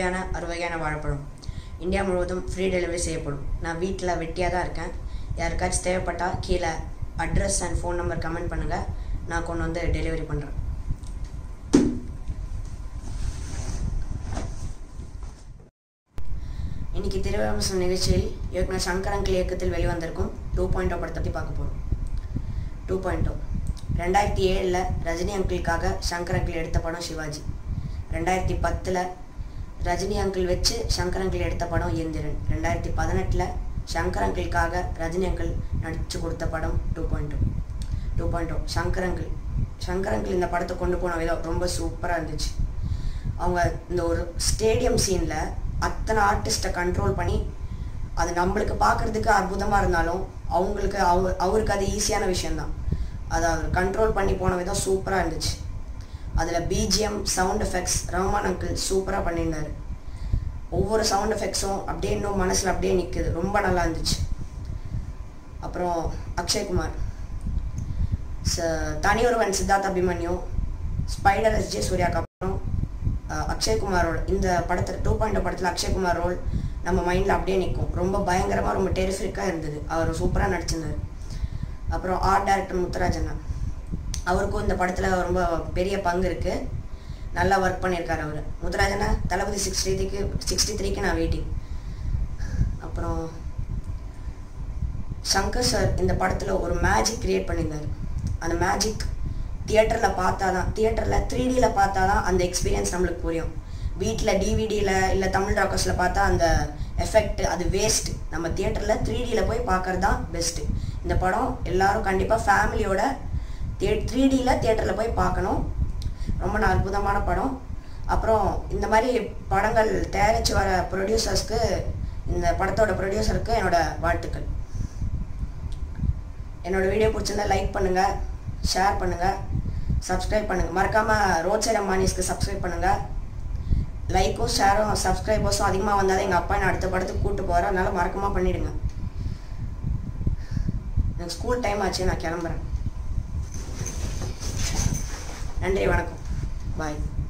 சுவையான அறுவகையான வாழைப்பழம் இந்தியா முழுவதும் ஃப்ரீ டெலிவரி செய்யப்படும் நான் வீட்டில் வெட்டியாக தான் இருக்கேன் யாருக்காச்சும் தேவைப்பட்டால் கீழே address and phone number comment பண்ணுங்கள் நான் கொண்டு வந்து டெலிவரி பண்ணுறேன் இன்னைக்கு திருவிழாசம் நிகழ்ச்சியில் இயக்குனர் சங்கர் அங்கிள் இயக்கத்தில் வெளிவந்திருக்கும் டூ பாயிண்ட் படத்தை பற்றி பார்க்க போகிறோம் டூ பாயிண்ட் ரெண்டாயிரத்தி ஏழில் ரஜினி அங்கிளுக்காக சங்கர் அங்கிள் எடுத்த படம் சிவாஜி ரெண்டாயிரத்தி பத்தில் ரஜினி அங்கிள் வச்சு சங்கர் அங்கிள் எடுத்த படம் எந்திரன் ரெண்டாயிரத்தி பதினெட்டில் சங்கர் அங்கிளுக்காக ரஜினி அங்கிள் நடித்து கொடுத்த படம் two point two point Shankar uncle Shankar uncle இந்த படத்தை கொண்டு போன விதம் ரொம்ப சூப்பராக இருந்துச்சு அவங்க இந்த ஒரு ஸ்டேடியம் சீனில் அத்தனை ஆர்டிஸ்ட்டை கண்ட்ரோல் பண்ணி அது நம்மளுக்கு பார்க்குறதுக்கு அற்புதமாக இருந்தாலும் அவங்களுக்கு அவ அவருக்கு அது ஈஸியான விஷயந்தான் அதை அவர் கண்ட்ரோல் பண்ணி போன விதம் சூப்பராக இருந்துச்சு அதில் BGM sound effects Rahman uncle சூப்பராக பண்ணியிருந்தார் ஒவ்வொரு சவுண்ட் எஃபெக்ட்ஸும் அப்படியே இன்னும் மனசில் அப்படியே நிற்குது ரொம்ப நல்லா இருந்துச்சு அப்புறம் அக்ஷய்குமார் ச Thani Oruvan Siddharth Abhimanyu spider S J சூர்யாக்கு அப்புறம் அக்ஷய்குமாரோட இந்த படத்தில் டூ பாயிண்ட் படத்தில் அக்ஷய்குமார் ரோல் நம்ம மைண்டில் அப்படியே நிற்கும் ரொம்ப பயங்கரமாக ரொம்ப டெரிஃபிக்காக இருந்தது அவர் சூப்பராக நடிச்சிருந்தார் அப்புறம் ஆர்ட் டைரக்டர் முத்துராஜண்ணா அவருக்கும் இந்த படத்தில் ரொம்ப பெரிய பங்கு இருக்குது நல்லா ஒர்க் பண்ணியிருக்காரு அவர் முத்துராஜனா தளபதி சிக்ஸ்டி த்ரீக்கு சிக்ஸ்டி த்ரீக்கு நான் வெயிட்டிங் அப்புறம் சங்கர் சார் இந்த படத்தில் ஒரு மேஜிக் க்ரியேட் பண்ணியிருந்தார் அந்த மேஜிக் தியேட்டரில் பார்த்தா தான் தியேட்டரில் த்ரீ டியில் பார்த்தா தான் அந்த எக்ஸ்பீரியன்ஸ் நம்மளுக்கு புரியும் வீட்டில் டிவிடியில் இல்லை தமிழ் டாக்கர்ஸில் பார்த்தா அந்த எஃபெக்ட் அது வேஸ்ட்டு நம்ம தியேட்டரில் த்ரீ டியில் போய் பார்க்குறது தான் பெஸ்ட்டு இந்த படம் எல்லாரும் கண்டிப்பாக ஃபேமிலியோட தியே த்ரீ டியில் தியேட்டரில் போய் பார்க்கணும் ரொம்ப அற்புதமான படம் அப்புறம் இந்த மாதிரி படங்கள் தயாரித்து வர ப்ரொடியூசர்ஸ்க்கு இந்த படத்தோட ப்ரொடியூசருக்கு என்னோட வாழ்த்துக்கள் என்னோட வீடியோ பிடிச்சிருந்தா லைக் பண்ணுங்கள் ஷேர் பண்ணுங்கள் சப்ஸ்கிரைப் பண்ணுங்கள் மறக்காமல் ரோட் சைட் அம்மானிஸ்க்கு சப்ஸ்கிரைப் பண்ணுங்கள் லைக்கும் ஷேரும் சப்ஸ்கிரைபர்ஸும் அதிகமாக வந்தால் எங்கள் அப்பா நான் அடுத்த படத்துக்கு கூப்பிட்டு போகிறேன் அதனால் மறக்காமல் பண்ணிவிடுங்க எனக்கு ஸ்கூல் டைம் ஆச்சு நான் கிளம்புறேன் நன்றி வணக்கம் பாய்